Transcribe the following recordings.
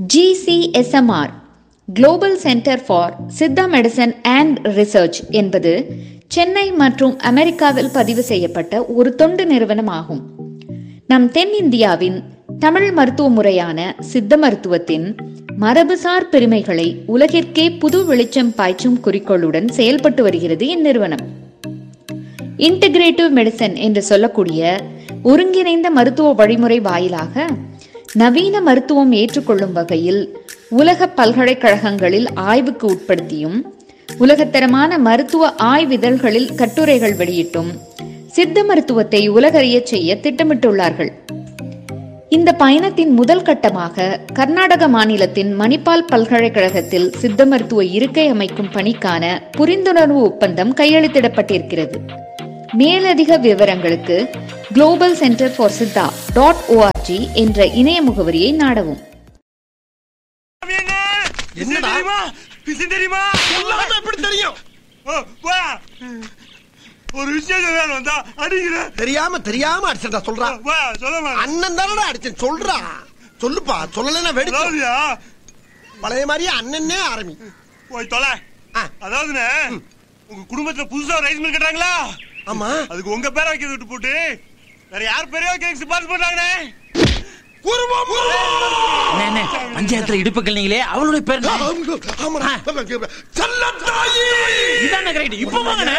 GCSMR global centre for Siddha medicine and research என்பது சென்னை மற்றும் அமெரிக்காவில் பதிவு செய்யப்பட்ட ஒரு தொண்டு நிறுவனம் ஆகும் நம் தென்னிந்தியாவின் தமிழ் மருத்துவ முறையான சித்த மருத்துவத்தின் மரபுசார் பெருமைகளை உலகிற்கே புது வெளிச்சம் பாய்ச்சும் குறிக்கோளுடன் செயல்பட்டு வருகிறது இந்நிறுவனம் இன்டகிரேட்டிவ் மெடிசன் என்று சொல்லக்கூடிய ஒருங்கிணைந்த மருத்துவ வழிமுறை வாயிலாக நவீன மருத்துவம் ஏற்றுக்கொள்ளும் வகையில் உலக பல்கலைக்கழகங்களில் ஆய்வுக்கு உட்படுத்தியும் உலகத்தரமான மருத்துவ ஆய்விதழ்களில் கட்டுரைகள் வெளியிட்டும் சித்த மருத்துவத்தை உலகறியச் செய்ய திட்டமிட்டுள்ளார்கள் இந்த பயணத்தின் முதல் கட்டமாக கர்நாடக மாநிலத்தின் மணிப்பால் பல்கலைக்கழகத்தில் சித்த மருத்துவ இருக்கை அமைக்கும் பணிக்கான புரிந்துணர்வு ஒப்பந்தம் கையெழுத்திடப்பட்டிருக்கிறது மேலதிக விவரங்களுக்கு global centre for Siddha dot O R G என்ற இணைய முகவரியை நாடவும் என்னடா என்னடா? தெரியுமா விஷயம் தெரியுமா சொல்லாம எப்படி தெரியும் ஓ, வா. ஒரு விஷயம் சொல்லணும் வந்தா அடிக்கிறேன் தெரியாம தெரியாம அடிச்சா சொல்றா வா சொல்ல மாட்டேன் அண்ணன் தானடா அடிச்சேன் சொல்றா சொல்லுப்பா சொல்லலைன்னா வெடிச்சு அதாவதுயா பழைய மாதிரியே அண்ணனே ஆரம்பி போய் தொலை ஆ. அதாவதுண்ணே உங்க குடும்பத்துல புதுசா ஒரு ரைஸ் மில் கட்டுறாங்களா ஆமா அதுக்கு உங்க பேரை வைக்கிறது விட்டு போட்டு வேற யார் பேரையோ கேக் சிபாரிசு பண்றாங்கண்ணே குருவம் அண்ணே, அண்ணே, பஞ்சாயத்துல இடுப்புகள் நீங்களே அவளுடைய பேர் என்ன? ஆமாடா செல்லத்தாயி இதானே correct. இப்ப வாங்கண்ணே.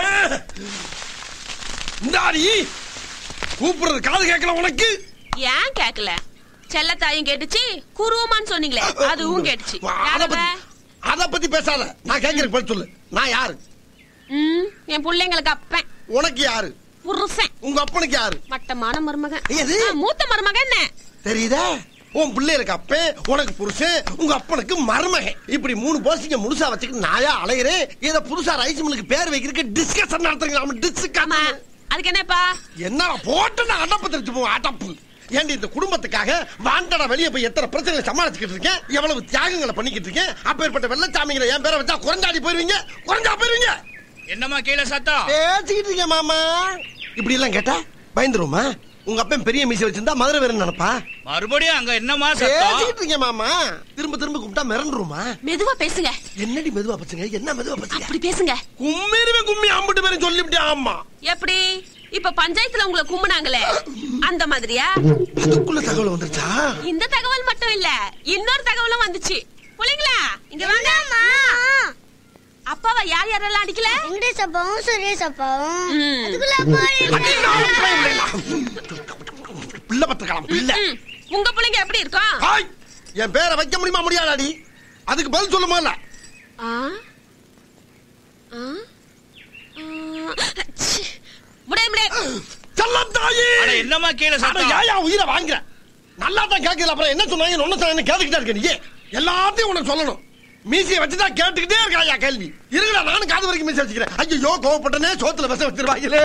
இந்தாடி கூப்பிடுறது காது கேட்கல உனக்கு ஏன் கேக்கல செல்லத்தாயும் கேட்டுச்சு குருவமான்னு சொன்னீங்களே அதுவும் கேட்டுச்சு அத யாரவ? பத்தி அத பத்தி பேசாத நான் கேட்கறேன் பதில் சொல்லு நான் யாரு ம், என் பிள்ளைங்களுக்கு அப்பன் உனக்கு யாரு புருஷன் உங்க அப்பனுக்கு யாரு மட்டமான மருமகன் எது? ஆ, மூத்த மருமகன் என்ன தெரியுதா உன் பிள்ளைகளுக்கு அப்பன் உனக்கு புருஷன் உங்க அப்பனுக்கு மருமகன் இப்படி மூணு போஸ்டிங்க முழுசா வச்சுக்கிட்டு நாயா அலையிறேன் இத புதுசா ரைஸ் மில்லுக்கு பேர் வைக்கிறதுக்கு டிஸ்கஷன் நடத்துறீங்க நம்ம ஆமா டிஸ்கஷன் அதுக்கு என்னப்பா என்ன போட்டு நான் அடப்பு தெரிஞ்சு போவோம் அடப்பு ஏண்டி இந்த குடும்பத்துக்காக வாண்டடா வெளியே போய் எத்தனை பிரச்சனைகளை சமாளிச்சுக்கிட்டு இருக்கேன் எவ்வளவு தியாகங்களை பண்ணிக்கிட்டு இருக்கேன் அப்பேற்பட்ட வெள்ளச்சாமிகளை என் பேரை வச்சா குறைஞ்சாடி போயிருவீங்க குறைஞ்சா போயிருவீங்க என்னம்மா கீழே சத்தம் பேசிக்கிட்டு இருக்கேன் மாமா இப்படி எல்லாம் கேட்டா பயந்துருமா உங்க அப்பன் பெரிய மீசை வச்சிருந்தா மதுரை வேற நினைப்பா மறுபடியும் அங்க என்னம்மா சத்தம் பேசிக்கிட்டு இருக்கேன் மாமா திரும்ப திரும்ப கூப்பிட்டா மிரண்டுருமா மெதுவா பேசுங்க என்னடி மெதுவா பச்சுங்க என்ன மெதுவா பச்சுங்க அப்படி பேசுங்க கும்மிருவே கும்மி அம்பிட்டு பேரும் சொல்லிவிட்டேன் ஆமா எப்படி இப்ப பஞ்சாயத்துல உங்களை கும்பினாங்களே அந்த மாதிரியா அதுக்குள்ள தகவல் வந்துருச்சா இந்த தகவல் மட்டும் இல்ல இன்னொரு தகவலும் வந்துச்சு புள்ளைங்களா இங்க வாங்க அப்பாவை யார் யாரெல்லாம் அடிக்கல வெங்கடேஷ் அப்பாவும் சுரேஷ் அப்பாவும் ம். அதுக்குள்ள அப்பா அடி, நான் உட்கார முடியல. பிள்ளை பத்திரக்கலாம் பிள்ளை ம், உங்க பிள்ளைங்க எப்படி இருக்கும் ஹாய் என் பேரை வைக்க முடியுமா முடியாதாடி அதுக்கு பதில் சொல்லுமா இல்ல ஆ? ஆ? ஆ, ச்சீ. முடியாது முடியாது செல்லத்தாயி அட, என்னம்மா கீழே அட, சத்தம் ஏயா உயிரை வாங்குற நல்லா தான் கேட்கல அப்புறம் என்ன சொன்னாங்க ஒன்னு சொன்னாங்க கேட்டுக்கிட்டே இருக்க நீ எல்லாத்தையும் உனக்கு சொல்லணும் மீசியை வச்சுதான் கேட்டுக்கிட்டே இருக்காயா கேள்வி இருக்குடா நானும் காது வரைக்கும் மீசி வச்சுக்கிறேன் ஐயோ கோவப்பட்டனே சோத்துல விஷம் வச்சிருவாங்களே